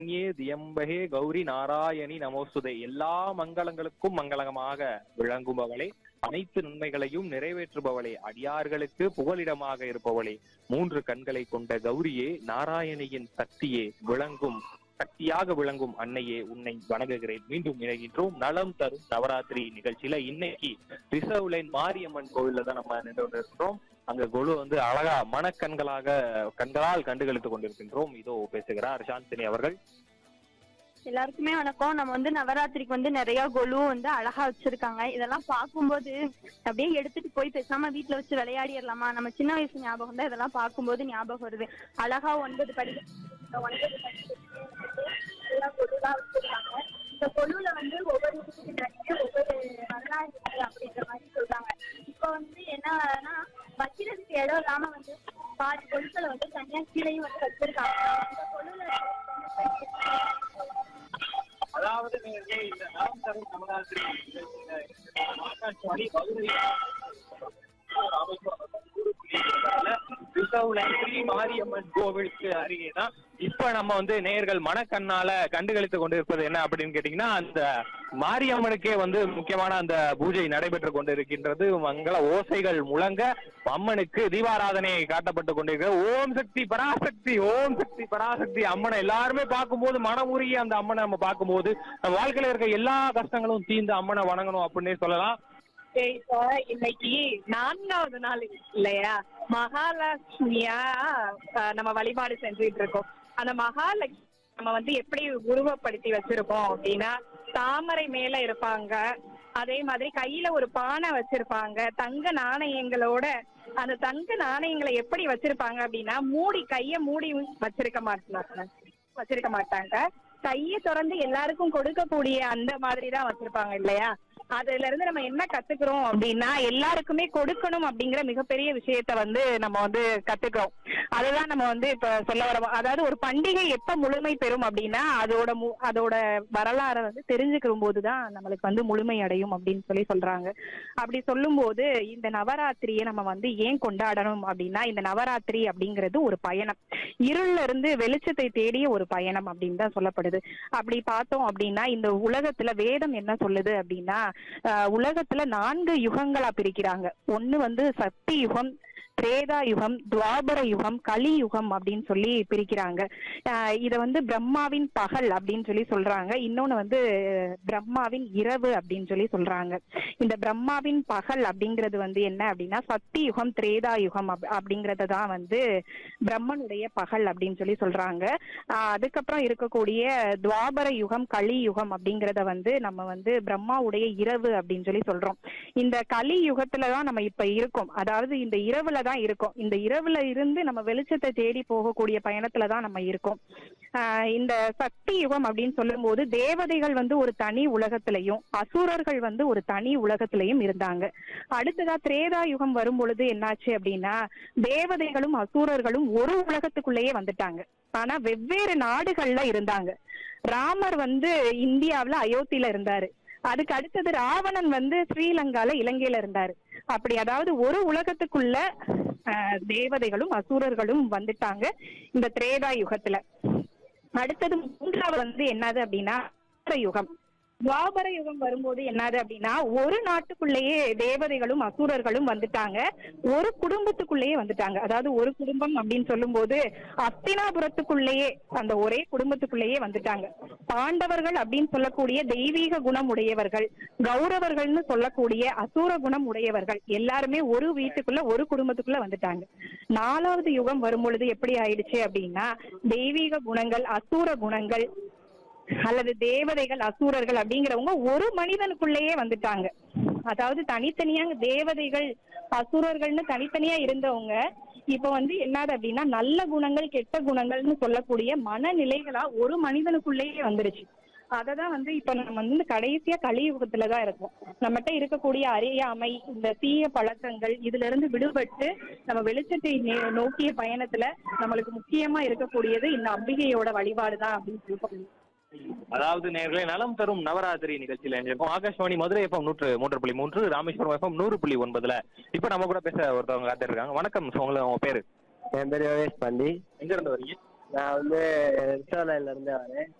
ஏ தியம்பகே கௌரி நாராயணி நமோஸ்துதே எல்லா மங்களங்களுக்கும் மங்களகமாக விளங்குபவளே அனைத்து நன்மைகளையும் நிறைவேற்றுபவளே அடியார்களுக்கு புகலிடமாக இருப்பவளே மூன்று கண்களை கொண்ட கௌரியே நாராயணியின் சக்தியே விளங்கும் சக்தியாக விளங்கும் அன்னையே உன்னை வணங்குகிறேன் மீண்டும் இணைகின்றோம் நலம் தரும் நவராத்திரி நிகழ்ச்சியில இன்னைக்கு ரிசர்வ் லைன் மாரியம்மன் கோவில்ல தான் நம்ம நின்று கொண்டிருக்கிறோம் அங்க கொலு வந்து அழகா மனக்கண்களாக கண்களால் கண்டுகளித்துக் கொண்டிருக்கின்றோம் இதோ பேசுகிறார் சாந்தினி அவர்கள் எல்லாருக்குமே வணக்கம் நம்ம வந்து நவராத்திரிக்கு வந்து நிறைய கொலு வந்து அழகா வச்சிருக்காங்க இதெல்லாம் பார்க்கும்போது அப்படியே எடுத்துட்டு போய் பேசாம வீட்ல வச்சு விளையாடிடலாமா நம்ம சின்ன வயசு ஞாபகம் தான் இதெல்லாம் பார்க்கும்போது ஞாபகம் வருது அழகா ஒன்பது படி ஒன்பது படி எல்லாம் கொலுலாம் வச்சிருக்காங்க இந்த கொலுல வந்து ஒவ்வொரு வீட்டுக்கு தனியே ஒவ்வொரு வரலாறு இருக்கு அப்படின்ற மாதிரி சொல்றாங்க இப்போ வந்து என்னன்னா வைக்கிறதுக்கு இடம் இல்லாம வந்து பாதி கொலுக்களை வந்து தனியா கீழையும் வந்து வச்சிருக்காங்க இந்த கொலுல அதாவது நீங்க இந்த நலம் தரும் நவராத்திரி நிகழ்ச்சியில ஆகாஷ்வாணி மதுரை ரிசர்வ் லைன் ஸ்ரீ மாரியம்மன் கோவிலுக்கு அருகே தான் இப்ப நம்ம வந்து நேயர்கள் மனக்கண்ணால கண்டுகளித்துக் கொண்டிருப்பது என்ன அப்படின்னு கேட்டீங்கன்னா அந்த மாரியம்மனுக்கே வந்து முக்கியமான அந்த பூஜை நடைபெற்றுக் கொண்டிருக்கின்றது மங்கள ஓசைகள் முழங்க அம்மனுக்கு தீபாராதனை காட்டப்பட்டு கொண்டிருக்கிறது ஓம் சக்தி பராசக்தி ஓம் சக்தி பராசக்தி அம்மனை எல்லாருமே பார்க்கும்போது மனமுருகி அந்த அம்மனை நம்ம பார்க்கும்போது நம்ம வாழ்க்கையில இருக்க எல்லா கஷ்டங்களும் தீர்ந்து அம்மனை வணங்கணும் அப்படின்னே சொல்லலாம் இப்போ இன்னைக்கு நான்காவது நாள் இல்லையா மகாலட்சுமியா அஹ், நம்ம வழிபாடு செஞ்சுட்டு இருக்கோம் அந்த மகாலட்சுமி நம்ம வந்து எப்படி உருவப்படுத்தி வச்சிருக்கோம் அப்படின்னா தாமரை மேல இருப்பாங்க அதே மாதிரி கையில ஒரு பானை வச்சிருப்பாங்க தங்க நாணயங்களோட அந்த தங்க நாணயங்களை எப்படி வச்சிருப்பாங்க அப்படின்னா மூடி கைய மூடி வச்சிருக்க மாட்டாங்க வச்சிருக்க மாட்டாங்க கையை திறந்து எல்லாருக்கும் கொடுக்கக்கூடிய அந்த மாதிரி தான் வச்சிருப்பாங்க இல்லையா அதுல இருந்து நம்ம என்ன கத்துக்கிறோம் அப்படின்னா எல்லாருக்குமே கொடுக்கணும் அப்படிங்கிற மிகப்பெரிய விஷயத்த வந்து நம்ம வந்து கத்துக்கிறோம் அதுதான் நம்ம வந்து இப்ப சொல்ல வரோம் அதாவது ஒரு பண்டிகை எப்ப முழுமை பெறும் அப்படின்னா அதோட மு- அதோட வரலாறை வந்து தெரிஞ்சுக்கிற போதுதான் நம்மளுக்கு வந்து முழுமை அடையும் அப்படின்னு சொல்லி சொல்றாங்க அப்படி சொல்லும்போது இந்த நவராத்திரியை நம்ம வந்து ஏன் கொண்டாடணும் அப்படின்னா இந்த நவராத்திரி அப்படிங்கிறது ஒரு பயணம் இருள்ல இருந்து வெளிச்சத்தை தேடிய ஒரு பயணம் அப்படின்னு தான் சொல்லப்படுது அப்படி பார்த்தோம் அப்படின்னா இந்த உலகத்துல வேதம் என்ன சொல்லுது அப்படின்னா ஆஹ் உலகத்துல நான்கு யுகங்களா பிரிக்கிறாங்க ஒண்ணு வந்து சக்தி யுகம் திரேதா யுகம் துவாபர யுகம் கலி யுகம் அப்படின்னு சொல்லி பிரிக்கிறாங்க ஆஹ் இத வந்து பிரம்மாவின் பகல் அப்படின்னு சொல்லி சொல்றாங்க இன்னொன்னு வந்து பிரம்மாவின் இரவு அப்படின்னு சொல்லி சொல்றாங்க இந்த பிரம்மாவின் பகல் அப்படிங்கிறது வந்து என்ன அப்படின்னா சக்தி யுகம் திரேதா யுகம் அப்- அப்படிங்கறத தான் வந்து பிரம்மனுடைய பகல் அப்படின்னு சொல்லி சொல்றாங்க ஆஹ் அதுக்கப்புறம் இருக்கக்கூடிய துவாபர யுகம் கலி யுகம் அப்படிங்கறத வந்து நம்ம வந்து பிரம்மாவுடைய இரவு அப்படின்னு சொல்லி சொல்றோம் இந்த கலி யுகத்துல தான் நம்ம இப்ப இருக்கோம் அதாவது இந்த இரவுல தான் இருக்கோம் இந்த இரவுல இருந்து நம்ம வெளிச்சத்தை தேடி போகக்கூடிய பயணத்துல தான் நம்ம இருக்கோம் ஆஹ் இந்த சக்தி யுகம் அப்படின்னு சொல்லும்போது தேவதைகள் வந்து ஒரு தனி உலகத்திலையும் அசுரர்கள் வந்து ஒரு தனி உலகத்திலையும் இருந்தாங்க அடுத்ததா திரேதா யுகம் வரும் பொழுது என்னாச்சு அப்படின்னா தேவதைகளும் அசுரர்களும் ஒரு உலகத்துக்குள்ளேயே வந்துட்டாங்க ஆனா வெவ்வேறு நாடுகள்ல இருந்தாங்க ராமர் வந்து இந்தியாவுல அயோத்தியில இருந்தாரு அதுக்கு அடுத்தது ராவணன் வந்து ஸ்ரீலங்கால இலங்கையில இருந்தாரு அப்படி அதாவது ஒரு உலகத்துக்குள்ள ஆஹ், தேவதைகளும் அசுரர்களும் வந்துட்டாங்க இந்த திரேதா யுகத்துல அடுத்தது மூன்றாவது வந்து என்னது அப்படின்னா துவாபர யுகம் துவாபர யுகம் வரும்போது என்னது அப்படின்னா ஒரு நாட்டுக்குள்ளேயே தேவதைகளும் அசுரர்களும் வந்துட்டாங்க ஒரு குடும்பத்துக்குள்ளேயே வந்துட்டாங்க அதாவது ஒரு குடும்பம் அப்படின்னு சொல்லும்போது அஸ்தினாபுரத்துக்குள்ளேயே அந்த ஒரே குடும்பத்துக்குள்ளேயே வந்துட்டாங்க பாண்டவர்கள் அப்படின்னு சொல்லக்கூடிய தெய்வீக குணம் உடையவர்கள் கௌரவர்கள்னு சொல்லக்கூடிய அசூர குணம் உடையவர்கள் எல்லாருமே ஒரு வீட்டுக்குள்ள ஒரு குடும்பத்துக்குள்ள வந்துட்டாங்க நாலாவது யுகம் வரும் பொழுது எப்படி ஆயிடுச்சு அப்படின்னா தெய்வீக குணங்கள் அசூர குணங்கள் அல்லது தேவதைகள் அசூரர்கள் அப்படிங்கிறவங்க ஒரு மனிதனுக்குள்ளேயே வந்துட்டாங்க அதாவது தனித்தனியா தேவதைகள் அசுரர்கள்னு தனித்தனியா இருந்தவங்க இப்ப வந்து என்னது அப்படின்னா நல்ல குணங்கள் கெட்ட குணங்கள்னு சொல்லக்கூடிய மனநிலைகளா ஒரு மனிதனுக்குள்ளேயே வந்துருச்சு அததான் வந்து இப்ப நம்ம வந்து கடைசியா கலியுகத்துல தான் இருக்கோம் நம்மகிட்ட இருக்கக்கூடிய அறியாமை இந்த தீய பழக்கங்கள் இதுல இருந்து விடுபட்டு நம்ம வெளிச்சத்தை நே- நோக்கிய பயணத்துல நம்மளுக்கு முக்கியமா இருக்கக்கூடியது இந்த அம்பிகையோட வழிபாடு தான் அப்படின்னு சொல்லி சொல்லணும் அதாவது நேர்களே நலம் தரும் நவராத்திரி நிகழ்ச்சியில இணைஞ்சிருக்கோம் ஆகாஷ்வாணி மதுரை எஃப்எம் நூற்று மூன்று புள்ளி மூன்று ராமேஸ்வரம் எஃப்எம் நூறு புள்ளி ஒன்பதுல இப்ப நம்ம கூட பேச ஒருத்தவங்க காத்திருக்காங்க வணக்கம் உங்களை உங்க பேரு என் பேர் யோகேஷ் பாண்டி எங்க இருந்து வரீங்க நான் வந்து ரிசர்வ்லைன்ல இருந்து வரேன்